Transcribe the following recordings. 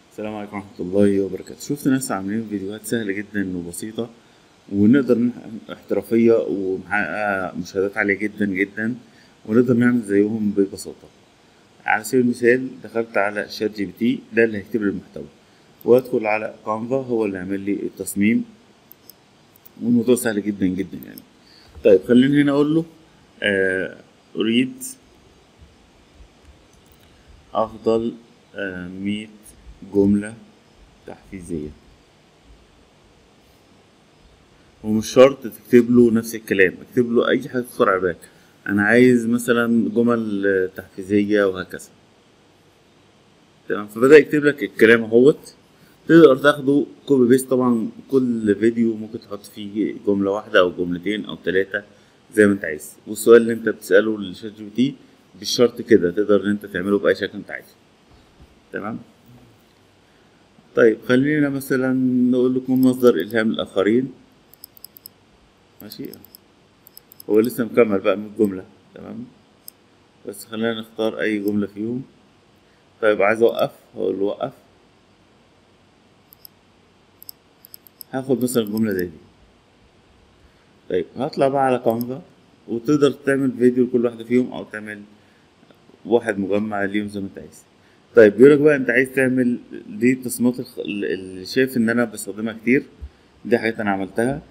السلام عليكم ورحمة الله وبركاته شفت ناس عاملين فيديوهات سهلة جدا وبسيطة ونقدر نح- احترافية ومحققة مشاهدات عالية جدا جدا ونقدر نعمل زيهم ببساطة على سبيل المثال دخلت على شات جي بي تي ده اللي هيكتب لي المحتوى وادخل على كانفا هو اللي هيعمل لي التصميم والموضوع سهل جدا جدا يعني طيب خليني هنا اقول له آه، اريد افضل آه، مية جملة تحفيزية ومش شرط تكتب له نفس الكلام اكتب له اي حاجة تخطر على بالك انا عايز مثلا جمل آه، تحفيزية وهكذا تمام فبدأ يكتب لك الكلام اهوت تقدر تاخده كوبي بيست طبعا كل فيديو ممكن تحط فيه جملة واحدة أو جملتين أو ثلاثة زي ما أنت عايز والسؤال اللي أنت بتسأله للشات جي بي تي مش شرط كده تقدر إن أنت تعمله بأي شكل أنت عايزه تمام طيب خلينا مثلا نقول لكم مصدر إلهام للآخرين ماشي هو لسه مكمل بقى من الجملة تمام بس خلينا نختار أي جملة فيهم طيب عايز أوقف هقول له وقف هاخد مثلا جملة زي دي طيب هطلع بقى على كانفا وتقدر تعمل فيديو لكل واحدة فيهم أو تعمل واحد مجمع ليهم زي ما أنت عايز طيب بيقولك بقى أنت عايز تعمل دي التصميمات الخ- اللي شايف إن أنا بستخدمها كتير دي حاجات أنا عملتها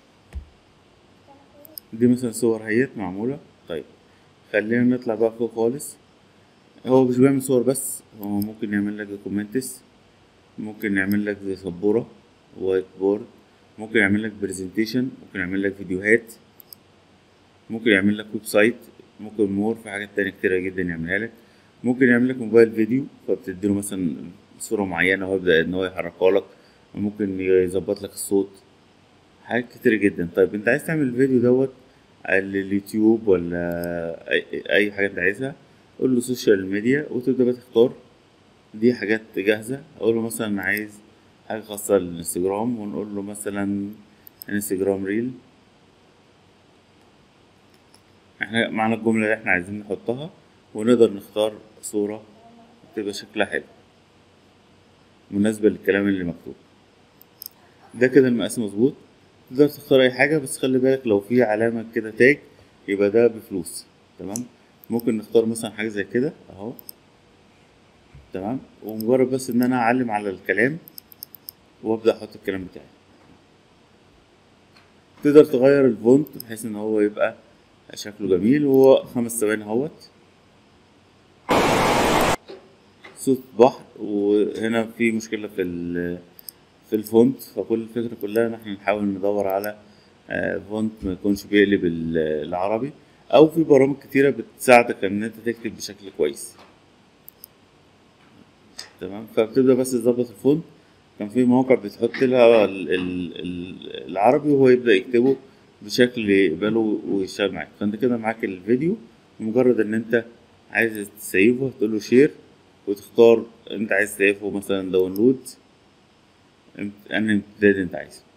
دي مثلا صور هيت معمولة طيب خلينا نطلع بقى فوق خالص هو مش بيعمل صور بس هو ممكن يعمل لك دوكيومنتس ممكن يعمل لك زي سبورة وايت بورد ممكن يعمل لك برزنتيشن ممكن يعمل لك فيديوهات ممكن يعمل لك ويب سايت ممكن مور في حاجات تانية كتيرة جدا يعملها لك ممكن يعمل لك موبايل فيديو فبتديله مثلا صورة معينة ويبدأ إن هو يحركها لك وممكن يظبط لك الصوت حاجات كتير جدا طيب انت عايز تعمل الفيديو دوت على اليوتيوب ولا اي, أي حاجة انت عايزها قول له سوشيال ميديا وتبدأ بقى تختار دي حاجات جاهزة اقول له مثلا عايز حاجة خاصة للانستجرام ونقول له مثلا انستجرام ريل احنا معنا الجملة اللي احنا عايزين نحطها ونقدر نختار صورة تبقى شكلها حلو مناسبة للكلام اللي مكتوب ده كده المقاس مظبوط تقدر تختار اي حاجة بس خلي بالك لو في علامة كده تاج يبقى ده بفلوس تمام ممكن نختار مثلا حاجة زي كده اهو تمام ومجرد بس ان انا اعلم على الكلام وابدا احط الكلام بتاعي تقدر تغير الفونت بحيث ان هو يبقى شكله جميل وهو خمس ثواني اهوت صوت بحر وهنا في مشكلة في ال في الفونت فكل الفكرة كلها ان احنا نحاول ندور على آه، فونت ما يكونش بيقلب ال- العربي او في برامج كتيرة بتساعدك ان انت تكتب بشكل كويس تمام فبتبدأ بس تظبط الفونت كان في مواقع بتحط لها ال- ال- ال- العربي وهو يبدأ يكتبه بشكل يقبله ويشتغل معاك فانت كده معاك الفيديو مجرد ان انت عايز تسيفه هتقول له شير وتختار انت عايز تسيفه مثلا داونلود انهي امتداد انت عايزه